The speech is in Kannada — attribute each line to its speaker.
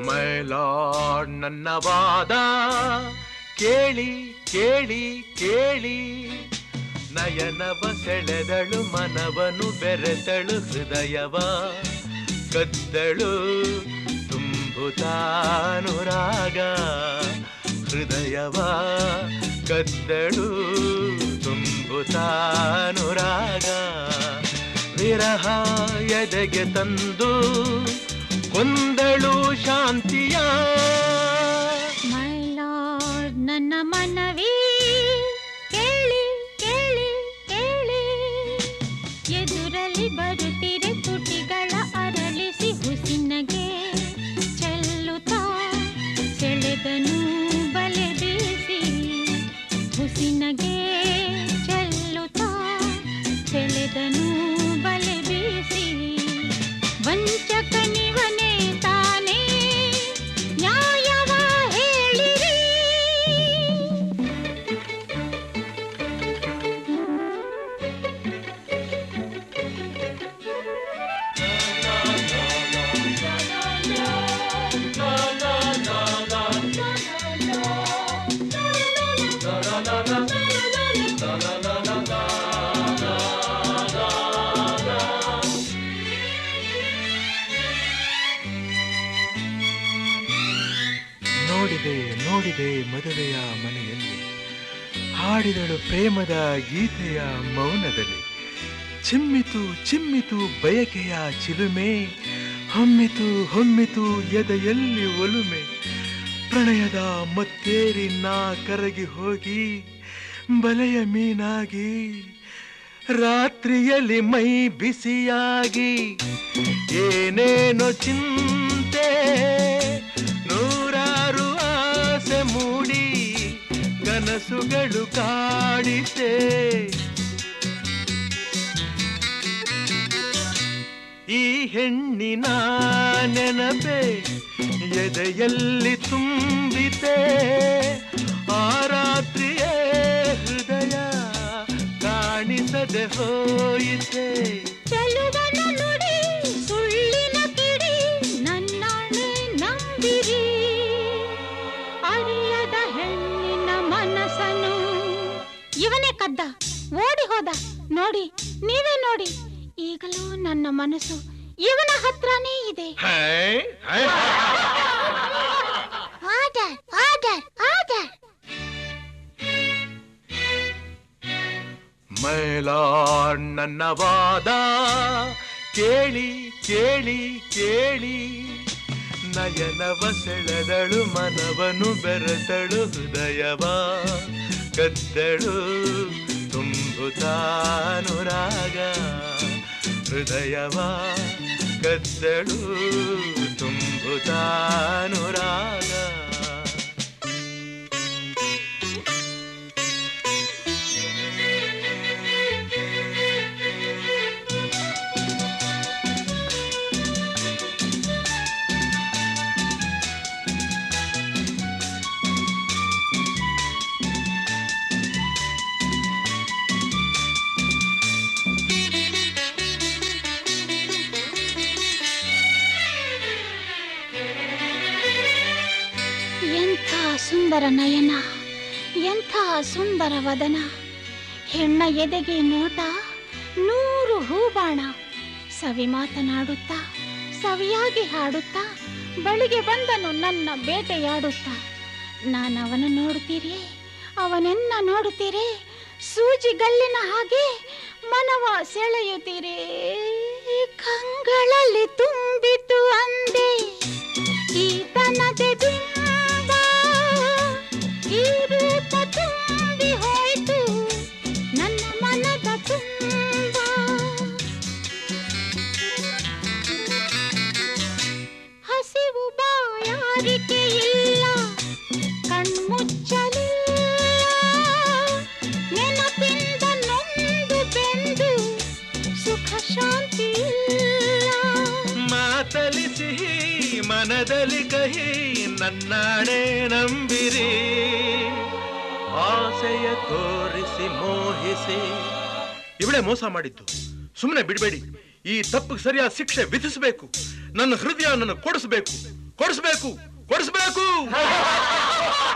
Speaker 1: ಮೈಲಾಡ್ ನನ್ನ ವಾದ ಕೇಳಿ ಕೇಳಿ ಕೇಳಿ ನಯನವ ಸೆಳೆದಳು ಮನವನು ಬೆರೆತಳು ಹೃದಯವ ಕದ್ದಳು ತುಂಬುತ್ತಾನುರಾಗ ಹೃದಯವ ಕದ್ದಳು ತುಂಬುತ್ತಾನುರಾಗ ವಿರಹ ಎದೆಗೆ ತಂದು ಕೊಂದಳು ಶಾಂತಿಯ
Speaker 2: ಮೈ ಲಾರ್ಡ್ ನನ್ನ ಮನವಿ ಕೇಳಿ ಕೇಳಿ ಕೇಳಿ ಎದುರಲ್ಲಿ ಬರುತ್ತಿರೆ ತುಟಿಗಳ ಅರಳಿಸಿ ಹುಸಿನಗೆ ಚೆಲ್ಲುತ್ತಾ ಸೆಳೆದನು ಬಲೆ ಬೀಸಿ ಹುಸಿನಗೆ ಚೆಲ್ಲುತ್ತಾ ಸೆಳೆದನು ಬಲೆ ಬೀಸಿ ವಂಚಕನಿವನೇ ತಾನೇ ನ್ಯಾಯವ ಹೇಳಿರಿ
Speaker 1: ನೋಡಿದೆ ನೋಡಿದೆ ಮದುವೆಯ ಮನೆಯಲ್ಲಿ ಹಾಡಿದಳು ಪ್ರೇಮದ ಗೀತೆಯ ಮೌನದಲ್ಲಿ ಚಿಮ್ಮಿತು ಚಿಮ್ಮಿತು ಬಯಕೆಯ ಚಿಲುಮೆ ಹೊಮ್ಮಿತು ಹೊಮ್ಮಿತು ಎದೆಯಲ್ಲಿ ಒಲುಮೆ ಪ್ರಣಯದ ಮತ್ತೇರಿ ನಾ ಕರಗಿ ಹೋಗಿ ಬಲೆಯ ಮೀನಾಗಿ ರಾತ್ರಿಯಲ್ಲಿ ಮೈ ಬಿಸಿಯಾಗಿ ಏನೇನೋ ಚಿಂತೆ ನೂರಾರು ಆಸೆ ಮೂಡಿ ಕನಸುಗಳು ಕಾಡಿತೆ ಈ ಹೆಣ್ಣಿನ ನೆನಪೆ ಎದೆಯಲ್ಲಿ ತುಂಬಿತೆ ಆ ರಾತ್ರಿಯೇ ಹೃದಯ ಕಾಣಿಸದೆ ಹೋಯಿತೆ
Speaker 2: ಚೆಲುವನ ನುಡಿ ಸುಳ್ಳಿನ ಕಿಡಿ ನನ್ನಾಣೆ ನಂಬಿರಿ ಅರಿಯದ ಹೆಣ್ಣಿನ ಮನಸ್ಸನು ಇವನೇ ಕದ್ದ ಓಡಿ ಹೋದ ನೋಡಿ ನೀವೇ ನೋಡಿ ಈಗಲೂ ನನ್ನ ಮನಸ್ಸು ಇವನ ಹತ್ರನೇ ಇದೆ ಆರ್ಡರ್ ಆರ್ಡರ್ ಆರ್ಡರ್
Speaker 1: ಮೈಲಾಡ್ ನನ್ನ ವಾದ ಕೇಳಿ ಕೇಳಿ ಕೇಳಿ ನಯನವ ಸೆಳೆದಳು ಮನವನು ಬೆರೆತಳು ಹೃದಯವ ಕದ್ದಳು ತುಂಬುತ್ತಾನುರಾಗ ಹೃದಯವ ಕದ್ದಳು ತುಂಬುತ್ತಾನುರಾಗ
Speaker 2: ಎಂಥ ಸುಂದರ ನಯನ ಎಂಥ ಸುಂದರ ವದನ ಹೆಣ್ಣ ಎದೆಗೆ ನೋಟ ನೂರು ಹೂಬಾಣ ಸವಿ ಮಾತನಾಡುತ್ತಾ ಸವಿಯಾಗಿ ಹಾಡುತ್ತಾ ಬಳಿಗೆ ಬಂದನು ನನ್ನ ಬೇಟೆಯಾಡುತ್ತಾ ನಾನು ಅವನ ನೋಡುತ್ತೀರಿ ಅವನೆನ್ನ ನೋಡುತ್ತೀರಿ ಸೂಜಿ ಗಲ್ಲಿನ ಹಾಗೆ ಮನವ ಸೆಳೆಯುತ್ತೀರಿ ಕಂಗಳಲ್ಲಿ ತುಂಬಿತು ಅಂದೆ ಈತನದೆ ಬಿಂಬ ಈ ರೂಪ ತುಂಬಿ ಹೋಯ್ತು ನನ್ನ ಮನದ ತುಂಬ ಹಸಿವು ಬಾಯಾರಿಕೆ ಇಲ್ಲ ಕಣ್ಮುಚ್ಚಲಿಲ್ಲ ನೆನಪಿಂದ ನೊಂದು ಬೆಂದು ಸುಖ ಶಾಂತಿ ಇಲ್ಲ
Speaker 1: ಮಾತಲಿ ಸಿಹಿ ಮನದಲ್ಲಿ ಕಹಿ ನನ್ನಾಣೆ ನಂಬಿರಿ ಆಸೆಯ ತೋರಿಸಿ ಮೋಹಿಸಿ ಇವಳೆ ಮೋಸ ಮಾಡಿದ್ದು ಸುಮ್ಮನೆ ಬಿಡಬೇಡಿ ಈ ತಪ್ಪಿಗೆ ಸರಿಯಾದ ಶಿಕ್ಷೆ ವಿಧಿಸಬೇಕು ನನ್ನ ಹೃದಯ ನನ್ನ ಕೊಡಿಸಬೇಕು ಕೊಡಿಸ್ಬೇಕು ಕೊಡಿಸ್ಬೇಕು